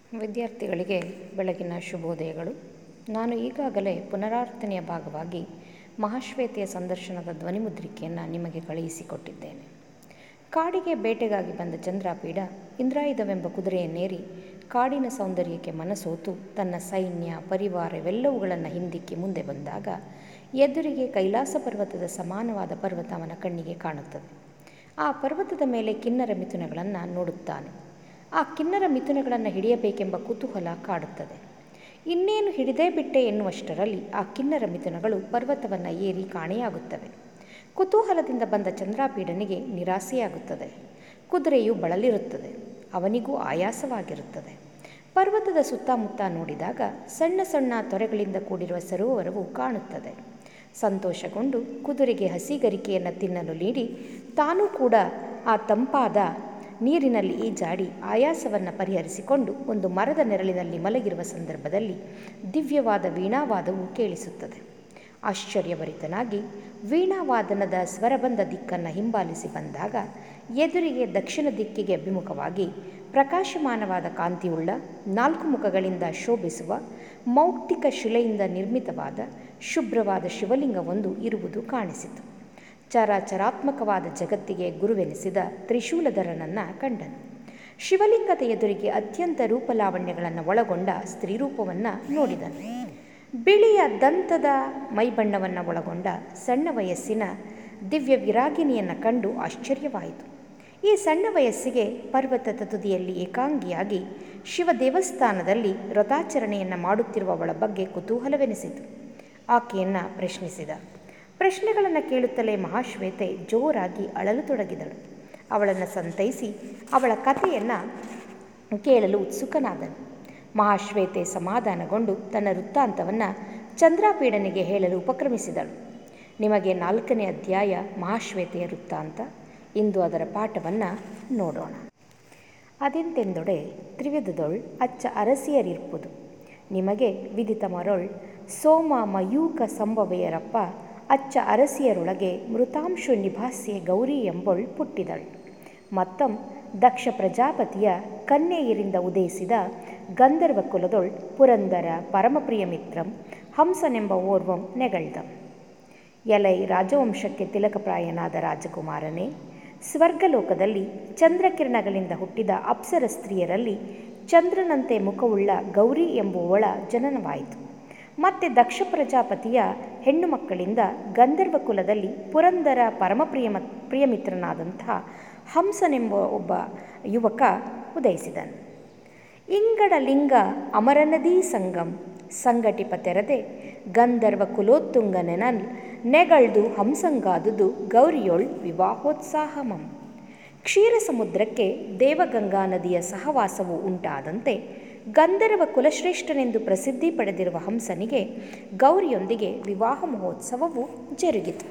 ವಿದ್ಯಾರ್ಥಿಗಳಿಗೆ ಬೆಳಗಿನ ಶುಭೋದಯಗಳು ನಾನು ಈಗಾಗಲೇ ಪುನರಾವರ್ತನೆಯ ಭಾಗವಾಗಿ ಮಹಾಶ್ವೇತೆಯ ಸಂದರ್ಶನದ ಧ್ವನಿಮುದ್ರಿಕೆಯನ್ನು ನಿಮಗೆ ಕಳುಹಿಸಿಕೊಟ್ಟಿದ್ದೇನೆ ಕಾಡಿಗೆ ಬೇಟೆಗಾಗಿ ಬಂದ ಚಂದ್ರಾಪೀಡ ಇಂದ್ರಾಯುಧವೆಂಬ ಕುದುರೆಯನ್ನೇರಿ ಕಾಡಿನ ಸೌಂದರ್ಯಕ್ಕೆ ಮನಸೋತು ತನ್ನ ಸೈನ್ಯ ಪರಿವಾರ ಇವೆಲ್ಲವುಗಳನ್ನು ಹಿಂದಿಕ್ಕಿ ಮುಂದೆ ಬಂದಾಗ ಎದುರಿಗೆ ಕೈಲಾಸ ಪರ್ವತದ ಸಮಾನವಾದ ಪರ್ವತ ಅವನ ಕಣ್ಣಿಗೆ ಕಾಣುತ್ತದೆ ಆ ಪರ್ವತದ ಮೇಲೆ ಕಿನ್ನರ ಮಿಥುನಗಳನ್ನು ನೋಡುತ್ತಾನೆ ಆ ಕಿನ್ನರ ಮಿಥುನಗಳನ್ನು ಹಿಡಿಯಬೇಕೆಂಬ ಕುತೂಹಲ ಕಾಡುತ್ತದೆ ಇನ್ನೇನು ಹಿಡಿದೇ ಬಿಟ್ಟೆ ಎನ್ನುವಷ್ಟರಲ್ಲಿ ಆ ಕಿನ್ನರ ಮಿಥುನಗಳು ಪರ್ವತವನ್ನು ಏರಿ ಕಾಣೆಯಾಗುತ್ತವೆ ಕುತೂಹಲದಿಂದ ಬಂದ ಚಂದ್ರಾಪೀಡನಿಗೆ ನಿರಾಸೆಯಾಗುತ್ತದೆ ಕುದುರೆಯು ಬಳಲಿರುತ್ತದೆ ಅವನಿಗೂ ಆಯಾಸವಾಗಿರುತ್ತದೆ ಪರ್ವತದ ಸುತ್ತಮುತ್ತ ನೋಡಿದಾಗ ಸಣ್ಣ ಸಣ್ಣ ತೊರೆಗಳಿಂದ ಕೂಡಿರುವ ಸರೋವರವು ಕಾಣುತ್ತದೆ ಸಂತೋಷಗೊಂಡು ಕುದುರೆಗೆ ಹಸಿಗರಿಕೆಯನ್ನು ತಿನ್ನಲು ನೀಡಿ ತಾನೂ ಕೂಡ ಆ ತಂಪಾದ ನೀರಿನಲ್ಲಿ ಈಜಾಡಿ ಆಯಾಸವನ್ನು ಪರಿಹರಿಸಿಕೊಂಡು ಒಂದು ಮರದ ನೆರಳಿನಲ್ಲಿ ಮಲಗಿರುವ ಸಂದರ್ಭದಲ್ಲಿ ದಿವ್ಯವಾದ ವೀಣಾವಾದವು ಕೇಳಿಸುತ್ತದೆ ಆಶ್ಚರ್ಯಭರಿತನಾಗಿ ವೀಣಾವಾದನದ ಸ್ವರಬಂಧ ದಿಕ್ಕನ್ನು ಹಿಂಬಾಲಿಸಿ ಬಂದಾಗ ಎದುರಿಗೆ ದಕ್ಷಿಣ ದಿಕ್ಕಿಗೆ ಅಭಿಮುಖವಾಗಿ ಪ್ರಕಾಶಮಾನವಾದ ಕಾಂತಿಯುಳ್ಳ ನಾಲ್ಕು ಮುಖಗಳಿಂದ ಶೋಭಿಸುವ ಮೌಕ್ತಿಕ ಶಿಲೆಯಿಂದ ನಿರ್ಮಿತವಾದ ಶುಭ್ರವಾದ ಶಿವಲಿಂಗವೊಂದು ಇರುವುದು ಕಾಣಿಸಿತು ಚರಾಚರಾತ್ಮಕವಾದ ಜಗತ್ತಿಗೆ ಗುರುವೆನಿಸಿದ ತ್ರಿಶೂಲಧರನನ್ನು ಕಂಡನು ಶಿವಲಿಂಗದ ಎದುರಿಗೆ ಅತ್ಯಂತ ರೂಪಲಾವಣ್ಯಗಳನ್ನು ಒಳಗೊಂಡ ಸ್ತ್ರೀರೂಪವನ್ನು ನೋಡಿದನು ಬಿಳಿಯ ದಂತದ ಮೈಬಣ್ಣವನ್ನು ಒಳಗೊಂಡ ಸಣ್ಣ ವಯಸ್ಸಿನ ದಿವ್ಯ ವಿರಾಗಿನಿಯನ್ನು ಕಂಡು ಆಶ್ಚರ್ಯವಾಯಿತು ಈ ಸಣ್ಣ ವಯಸ್ಸಿಗೆ ಪರ್ವತದ ತುದಿಯಲ್ಲಿ ಏಕಾಂಗಿಯಾಗಿ ಶಿವ ದೇವಸ್ಥಾನದಲ್ಲಿ ವ್ರತಾಚರಣೆಯನ್ನು ಮಾಡುತ್ತಿರುವವಳ ಬಗ್ಗೆ ಕುತೂಹಲವೆನಿಸಿತು ಆಕೆಯನ್ನು ಪ್ರಶ್ನಿಸಿದ ಪ್ರಶ್ನೆಗಳನ್ನು ಕೇಳುತ್ತಲೇ ಮಹಾಶ್ವೇತೆ ಜೋರಾಗಿ ಅಳಲು ತೊಡಗಿದಳು ಅವಳನ್ನು ಸಂತೈಸಿ ಅವಳ ಕಥೆಯನ್ನು ಕೇಳಲು ಉತ್ಸುಕನಾದನು ಮಹಾಶ್ವೇತೆ ಸಮಾಧಾನಗೊಂಡು ತನ್ನ ವೃತ್ತಾಂತವನ್ನು ಚಂದ್ರಾಪೀಡನಿಗೆ ಹೇಳಲು ಉಪಕ್ರಮಿಸಿದಳು ನಿಮಗೆ ನಾಲ್ಕನೇ ಅಧ್ಯಾಯ ಮಹಾಶ್ವೇತೆಯ ವೃತ್ತಾಂತ ಇಂದು ಅದರ ಪಾಠವನ್ನು ನೋಡೋಣ ಅದೆಂತೆಂದೊಡೆ ತ್ರಿವಿಧದೊಳ್ ಅಚ್ಚ ಅರಸಿಯರಿರ್ಪುದು ನಿಮಗೆ ವಿದಿತ ಮರೊಳ್ ಸೋಮ ಮಯೂಕ ಸಂಭವೆಯರಪ್ಪ ಅಚ್ಚ ಅರಸಿಯರೊಳಗೆ ಮೃತಾಂಶು ನಿಭಾಸ್ಯೆ ಗೌರಿ ಎಂಬೊಳ್ ಪುಟ್ಟಿದಳ್ ಮತ್ತಂ ದಕ್ಷ ಪ್ರಜಾಪತಿಯ ಕನ್ಯೆಯರಿಂದ ಉದಯಿಸಿದ ಗಂಧರ್ವ ಕುಲದೊಳ್ ಪುರಂದರ ಪರಮಪ್ರಿಯ ಮಿತ್ರಂ ಹಂಸನೆಂಬ ಓರ್ವಂ ನೆಗಳ್ದಂ ಎಲೈ ರಾಜವಂಶಕ್ಕೆ ತಿಲಕಪ್ರಾಯನಾದ ರಾಜಕುಮಾರನೇ ಸ್ವರ್ಗಲೋಕದಲ್ಲಿ ಚಂದ್ರಕಿರಣಗಳಿಂದ ಹುಟ್ಟಿದ ಅಪ್ಸರ ಸ್ತ್ರೀಯರಲ್ಲಿ ಚಂದ್ರನಂತೆ ಮುಖವುಳ್ಳ ಗೌರಿ ಎಂಬುವಳ ಜನನವಾಯಿತು ಮತ್ತು ದಕ್ಷ ಪ್ರಜಾಪತಿಯ ಹೆಣ್ಣು ಮಕ್ಕಳಿಂದ ಗಂಧರ್ವ ಕುಲದಲ್ಲಿ ಪುರಂದರ ಪರಮಪ್ರಿಯ ಪ್ರಿಯಮಿತ್ರನಾದಂಥ ಹಂಸನೆಂಬ ಒಬ್ಬ ಯುವಕ ಉದಯಿಸಿದನು ಇಂಗಡ ಲಿಂಗ ಅಮರನದೀ ಸಂಗಂ ಸಂಘಟಿಪ ತೆರದೆ ಗಂಧರ್ವ ಕುಲೋತ್ತುಂಗನೆನಲ್ ನೆಗಳ್ದು ಹಂಸಂಗಾದುದು ಗೌರಿಯೊಳ್ ವಿವಾಹೋತ್ಸಾಹಮಂ ಕ್ಷೀರ ಸಮುದ್ರಕ್ಕೆ ದೇವಗಂಗಾ ನದಿಯ ಸಹವಾಸವು ಉಂಟಾದಂತೆ ಗಂಧರ್ವ ಕುಲಶ್ರೇಷ್ಠನೆಂದು ಪ್ರಸಿದ್ಧಿ ಪಡೆದಿರುವ ಹಂಸನಿಗೆ ಗೌರಿಯೊಂದಿಗೆ ವಿವಾಹ ಮಹೋತ್ಸವವು ಜರುಗಿತು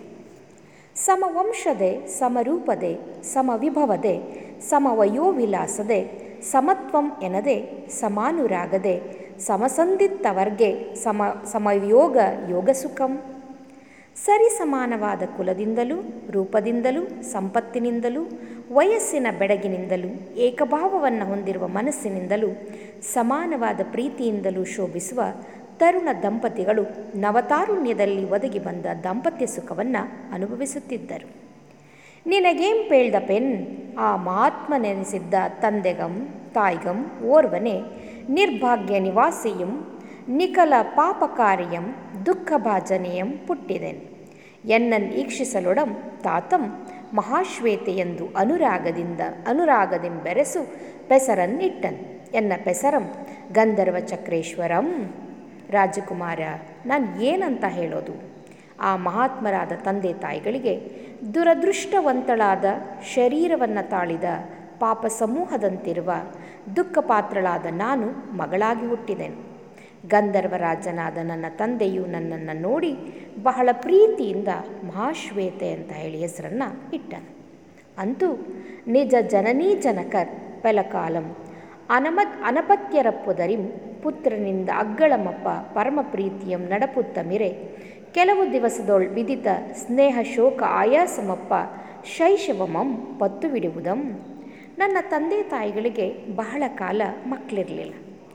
ಸಮವಂಶದೆ ಸಮರೂಪದೆ ಸಮವಿಭವದೆ ಸಮವಯೋವಿಲಾಸದೆ ಸಮತ್ವಂ ಎನದೆ ಸಮಾನುರಾಗದೆ ಸಮಸಂದಿತ್ತವರ್ಗೆ ಸಮ ಸಮಯೋಗ ಯೋಗಸುಖಂ ಸರಿ ಸಮಾನವಾದ ಕುಲದಿಂದಲೂ ರೂಪದಿಂದಲೂ ಸಂಪತ್ತಿನಿಂದಲೂ ವಯಸ್ಸಿನ ಬೆಡಗಿನಿಂದಲೂ ಏಕಭಾವವನ್ನು ಹೊಂದಿರುವ ಮನಸ್ಸಿನಿಂದಲೂ ಸಮಾನವಾದ ಪ್ರೀತಿಯಿಂದಲೂ ಶೋಭಿಸುವ ತರುಣ ದಂಪತಿಗಳು ನವತಾರುಣ್ಯದಲ್ಲಿ ಒದಗಿ ಬಂದ ದಾಂಪತ್ಯ ಸುಖವನ್ನು ಅನುಭವಿಸುತ್ತಿದ್ದರು ನಿನಗೇಂ ಪೇಳ್ದ ಪೆನ್ ಆ ಮಹಾತ್ಮ ನೆನೆಸಿದ್ದ ತಂದೆಗಂ ತಾಯ್ಗಂ ಓರ್ವನೆ ನಿರ್ಭಾಗ್ಯ ನಿವಾಸಿಯಂ ನಿಖಲ ಪಾಪಕಾರಿಯಂ ದುಃಖಭಾಜನೆಯಂ ಪುಟ್ಟಿದೆನ್ ಎನ್ನನ್ ಈಕ್ಷಿಸಲೊಡಂ ತಾತಂ ಮಹಾಶ್ವೇತೆಯೆಂದು ಅನುರಾಗದಿಂದ ಅನುರಾಗದಿಂಬೆರೆಸು ಪೆಸರನ್ನಿಟ್ಟನ್ ಎನ್ನ ಪೆಸರಂ ಗಂಧರ್ವ ಚಕ್ರೇಶ್ವರಂ ರಾಜಕುಮಾರ ನಾನು ಏನಂತ ಹೇಳೋದು ಆ ಮಹಾತ್ಮರಾದ ತಂದೆ ತಾಯಿಗಳಿಗೆ ದುರದೃಷ್ಟವಂತಳಾದ ಶರೀರವನ್ನು ತಾಳಿದ ಪಾಪ ಸಮೂಹದಂತಿರುವ ದುಃಖಪಾತ್ರಳಾದ ನಾನು ಮಗಳಾಗಿ ಹುಟ್ಟಿದೆನು ಗಂಧರ್ವರಾಜನಾದ ನನ್ನ ತಂದೆಯು ನನ್ನನ್ನು ನೋಡಿ ಬಹಳ ಪ್ರೀತಿಯಿಂದ ಮಹಾಶ್ವೇತೆ ಅಂತ ಹೇಳಿ ಹೆಸರನ್ನು ಇಟ್ಟನು ಅಂತೂ ನಿಜ ಜನನೀ ಜನಕರ್ ಪೆಲಕಾಲಂ ಅನಮತ್ ಅನಪತ್ಯರಪ್ಪುದರಿಂ ಪುತ್ರನಿಂದ ಅಗ್ಗಳಮಪ್ಪ ಪರಮ ಪ್ರೀತಿಯಂ ನಡಪುತ್ತ ಮಿರೆ ಕೆಲವು ದಿವಸದೊಳ್ ವಿದಿತ ಸ್ನೇಹ ಶೋಕ ಆಯಾಸಮಪ್ಪ ಶೈಶವಮಂ ಪತ್ತು ಬಿಡುವುದಂ ನನ್ನ ತಂದೆ ತಾಯಿಗಳಿಗೆ ಬಹಳ ಕಾಲ ಮಕ್ಕಳಿರಲಿಲ್ಲ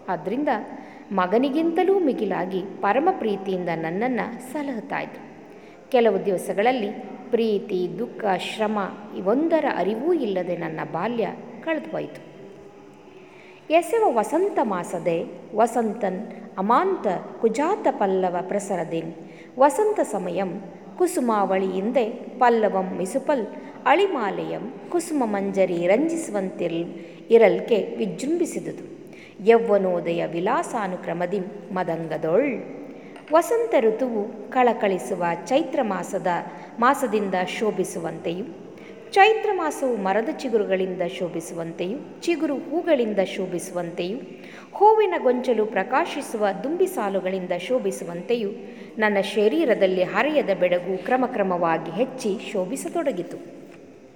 ಆದ್ದರಿಂದ ಮಗನಿಗಿಂತಲೂ ಮಿಗಿಲಾಗಿ ಪರಮ ಪ್ರೀತಿಯಿಂದ ನನ್ನನ್ನು ಸಲಹುತ್ತಾ ಇದ್ರು ಕೆಲವು ದಿವಸಗಳಲ್ಲಿ ಪ್ರೀತಿ ದುಃಖ ಶ್ರಮ ಇವೊಂದರ ಅರಿವೂ ಇಲ್ಲದೆ ನನ್ನ ಬಾಲ್ಯ ಕಳೆದು ಹೋಯಿತು ಎಸೆವ ವಸಂತ ಮಾಸದೆ ವಸಂತನ್ ಅಮಾಂತ ಕುಜಾತ ಪಲ್ಲವ ಪ್ರಸರದಿನ್ ವಸಂತ ಸಮಯಂ ಕುಸುಮಾವಳಿಯಿಂದೆ ಪಲ್ಲವಂ ಮಿಸುಪಲ್ ಅಳಿಮಾಲೆಯಂ ಕುಸುಮ ಮಂಜರಿ ರಂಜಿಸುವಂತಿಲ್ ಇರಲ್ಕೆ ವಿಜೃಂಭಿಸಿದುದು ಯೌವನೋದಯ ವಿಲಾಸಾನುಕ್ರಮದಿ ಮದಂಗದೊಳ್ ವಸಂತ ಋತುವು ಕಳಕಳಿಸುವ ಚೈತ್ರ ಮಾಸದ ಮಾಸದಿಂದ ಶೋಭಿಸುವಂತೆಯೂ ಚೈತ್ರ ಮಾಸವು ಮರದ ಚಿಗುರುಗಳಿಂದ ಶೋಭಿಸುವಂತೆಯೂ ಚಿಗುರು ಹೂಗಳಿಂದ ಶೋಭಿಸುವಂತೆಯೂ ಹೂವಿನ ಗೊಂಚಲು ಪ್ರಕಾಶಿಸುವ ದುಂಬಿ ಸಾಲುಗಳಿಂದ ಶೋಭಿಸುವಂತೆಯೂ ನನ್ನ ಶರೀರದಲ್ಲಿ ಹರೆಯದ ಬೆಳಗು ಕ್ರಮಕ್ರಮವಾಗಿ ಹೆಚ್ಚಿ ಶೋಭಿಸತೊಡಗಿತು